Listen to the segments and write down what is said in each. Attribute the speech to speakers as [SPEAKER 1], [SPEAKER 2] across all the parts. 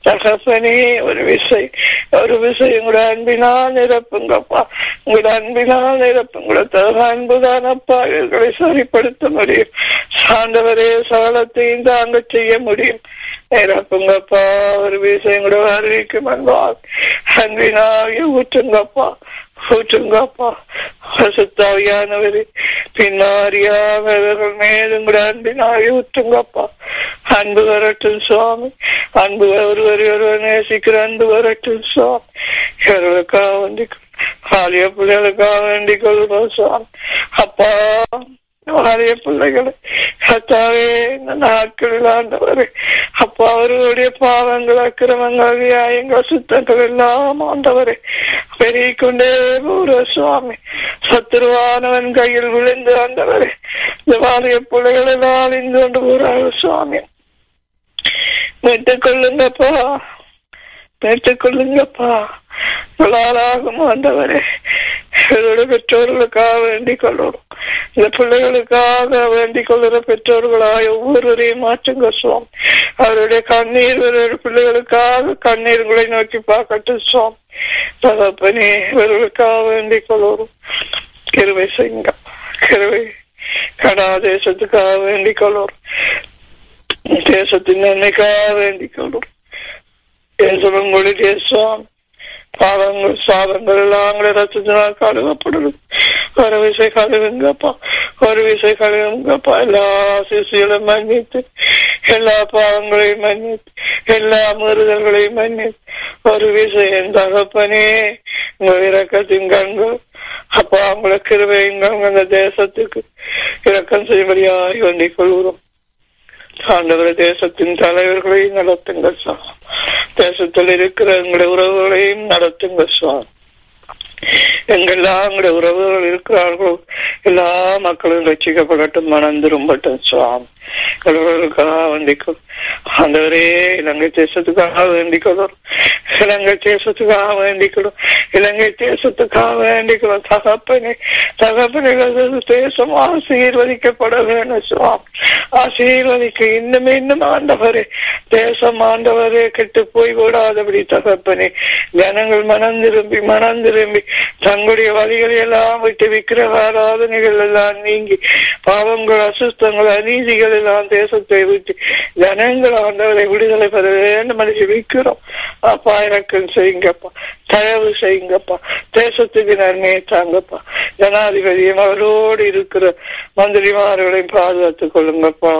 [SPEAKER 1] தகப்பனே ஒரு விசை ஒரு விசை உங்களோட அன்பினால் நிரப்புங்கப்பா உங்களோட அன்பினால் நிரப்புங்களோட தக அன்புதானப்பா இவர்களை சரிப்படுத்த முடியும் சாண்டவரே சகலத்தையும் தாங்க செய்ய முடியும் நிரப்புங்கப்பா ஒரு விசை உங்களோட அறிவிக்கு வந்தால் அன்பினாகி ஊற்றுங்கப்பா ஊற்றுங்கப்பா சுத்தாவியானவரே பின்னாரியானவர்கள் மேலும் கூட அன்பினாகி ஊற்றுங்கப்பா அன்பு வரட்டும் சுவாமி அன்பு ஒருவர் ஒருவர் நேசிக்கிற அன்பு வரட்டும் சுவாமி இவர்களுக்காக வேண்டிக் காலிய பிள்ளைகளுக்காக வேண்டிக் கொள்கிறோம் சுவாமி அப்பா வாரிய பிள்ளைகளை கத்தாவே இந்த நாட்களில் ஆண்டவரே அப்பா அவர்களுடைய பாவங்கள் அக்கிரமங்கள் நியாயங்கள் சுத்தங்கள் எல்லாம் ஆண்டவரே பெருகிக் கொண்டே போற சுவாமி சத்துருவானவன் கையில் விழுந்து ஆண்டவரே இந்த வாரிய பிள்ளைகள் எல்லாம் இந்து கொண்டு போறார்கள் சுவாமி மீட்டுக் கொள்ளுங்கப்பா மீட்டுக் கொள்ளுங்கப்பா ஆகும் ஆண்டவரே இவரோட பெற்றோர்களுக்காக வேண்டிக் கொள்ளணும் இந்த பிள்ளைகளுக்காக வேண்டிக் கொள்ளுற பெற்றோர்களாய் ஒவ்வொருவரையும் மாற்றுங்க சுவாமி அவருடைய கண்ணீர் இவருடைய பிள்ளைகளுக்காக கண்ணீர்களை நோக்கி பார்க்கட்டும் சுவாமி தகப்பனே இவர்களுக்காக வேண்டிக் கொள்ளணும் கிருவை செய்யுங்க கிருவை கடா தேசத்துக்காக வேண்டிக் கொள்ளணும் தேசத்தின் நன்மைக்காக வேண்டிக் கொள்ளும் தேசங்களுடைய சுவாமி பாவங்கள் சாதங்கள் எல்லாம் ரத்தத்தினால் கழுவப்படுது ஒரு விசை கழுவுங்கப்பா ஒரு விசை கழுவுங்கப்பா எல்லா சிசுகளும் மன்னித்து எல்லா பாவங்களையும் மன்னித்து எல்லா முறுதல்களையும் மன்னித்து ஒரு விசை என் தகப்பனே உங்கள் இறக்கத்தின் கண்கள் அப்பா உங்களை கிருவையுங்கள் அந்த தேசத்துக்கு இறக்கம் செய்யும்படியாக வேண்டிக் கொள்கிறோம் ஆண்டவர் தேசத்தின் தலைவர்களை நடத்துங்க சுவாமி தேசத்தில் இருக்கிற எங்களுடைய உறவுகளையும் நடத்துங்க சுவாமி எங்கெல்லாம் எங்களுடைய உறவுகள் இருக்கிறார்களோ எல்லா மக்களும் ரசிக்கப்படட்டும் மனம் திரும்பட்டும் சுவாமி கடவுளுக்காக வேண்டிக்கும் ஆண்டவரே இலங்கை தேசத்துக்காக வேண்டிக்கணும் இலங்கை தேசத்துக்காக வேண்டிக்கணும் இலங்கை தேசத்துக்காக வேண்டிக்கணும் தகப்பனே தகப்பனை தேசம் ஆசீர்வதிக்கப்பட வேணும் சுவாமி ஆசீர்வதிக்க இன்னும் இன்னும் ஆண்டவரே தேசம் ஆண்டவரே கெட்டு போய் கூடாதபடி தகப்பனே ஜனங்கள் மனம் திரும்பி மனம் திரும்பி தங்களுடைய வழிகளை எல்லாம் விட்டு விக்கிரக ஆராதனைகள் எல்லாம் நீங்கி பாவங்கள் அசுத்தங்கள் அநீதிகள் எல்லாம் தேசத்தை விட்டு ஜனங்கள் ஆண்டவரை விடுதலை பெற வேண்டும் என்று விக்கிறோம் அப்பா இறக்கம் செய்யுங்கப்பா தயவு செய்யுங்கப்பா தேசத்துக்கு நன்மையை தாங்கப்பா ஜனாதிபதியும் அவரோடு இருக்கிற மந்திரிமார்களையும் பாதுகாத்துக் கொள்ளுங்கப்பா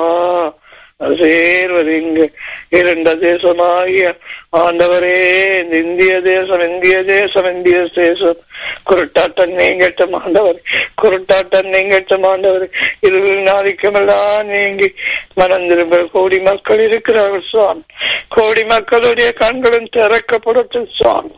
[SPEAKER 1] சேர்வது இங்கு இரண்ட தேசமாகிய ஆண்டவரே இந்த இந்திய தேசம் இந்திய தேசம் இந்திய தேசம் குருட்டாட்டம் நீங்கட்டும் ஆண்டவர் குருட்டாட்டம் நீங்கட்டும் ஆண்டவர் இருள் நாளிக்கமெல்லாம் நீங்கி மனம் திரும்ப கோடி மக்கள் இருக்கிறார்கள் சுவாமி கோடி மக்களுடைய கண்களும் திறக்கப்படட்டும் சுவாமி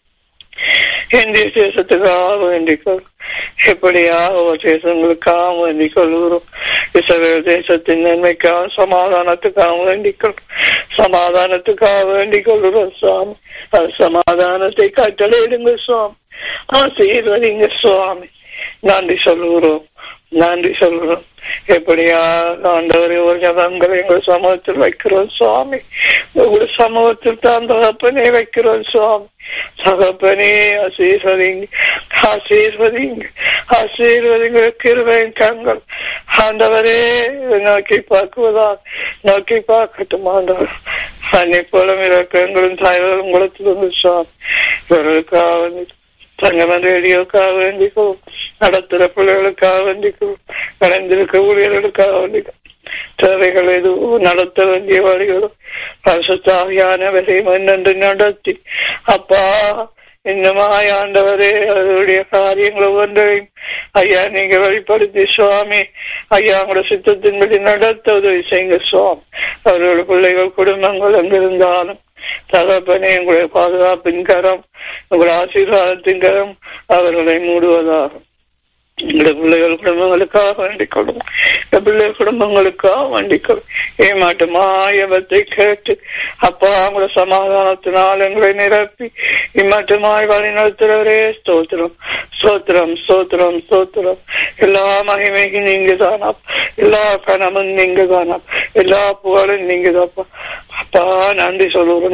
[SPEAKER 1] இந்திய தேசத்துக்காக வேண்டிக்கொள் எப்படியாக தேசங்களுக்காக வேண்டிக் கொள்கிறோம் இஸ்ரேல் தேசத்தின் நன்மைக்காக சமாதானத்துக்காக வேண்டிக்கொள் சமாதானத்துக்காக வேண்டிக் கொள்கிறோம் சுவாமி அது சமாதானத்தை கட்டளையிடுங்க சுவாமி ஆசீர்வதிங்க சுவாமி நன்றி சொல்லுகிறோம் நன்றி சொல்கிறோம் எப்படியா ஆண்டவரை ஒரு ஜபங்களை எங்கள் சமூகத்தில் வைக்கிறோம் சுவாமி உங்கள் சமூகத்தில் தான் தகப்பனே வைக்கிறோம் சுவாமி தகப்பனே ஆசீர்வதிங்க ஆசீர்வதிங்க ஆசீர்வதிங்க கிருபையின் கண்கள் ஆண்டவரே நோக்கி பார்க்குவதா நோக்கி பார்க்கட்டும் ஆண்டவர் அன்னை போல இறக்கங்களும் தாய்களும் குளத்திலிருந்து சுவாமி இவர்களுக்காக தங்கமன் ரேடியோக்காக வேண்டிக்கும் நடத்துற பிள்ளைகளுக்காக வேண்டிக்கும் கலைந்திருக்க ஊழியர்களுக்காக வேண்டிக்கும் தேவைகள் எதுவும் நடத்த வேண்டிய வழிகளும் பரிசுத்தாவியானவரை முன்னென்று நடத்தி அப்பா இன்னுமாய் ஆண்டவரே அவருடைய காரியங்கள் ஒவ்வொன்றையும் ஐயா நீங்க வெளிப்படுத்தி சுவாமி ஐயா உங்களோட சித்தத்தின்படி நடத்த உதவி செய்யுங்க சுவாமி அவர்களுடைய பிள்ளைகள் குடும்பங்கள் எங்கிருந்தாலும் தகப்பனே உங்களுடைய பாதுகாப்பின் கரம் உங்களுடைய ஆசீர்வாதத்தின் கரம் அவர்களை மூடுவதாகும் எங்களுடைய பிள்ளைகள் குடும்பங்களுக்காக வேண்டிக்கொள்ளும் பிள்ளை குடும்பங்களுக்காக வேண்டிக்கொள்ளும் ஏமாட்டு மாயவத்தை கேட்டு அப்பா அவங்களோட சமாதானத்தினால் எங்களை நிரப்பி இம்மாட்டுமாய் வழி நடத்துறவரே ஸ்தோத்திரம் ஸ்தோத்திரம் ஸ்தோத்திரம் ஸ்தோத்திரம் எல்லா மகிமையும் நீங்க தானா எல்லா கனமும் நீங்க தானா எல்லா புகழும் நீங்க தாப்பா அப்பா நன்றி சொல்லுறோம்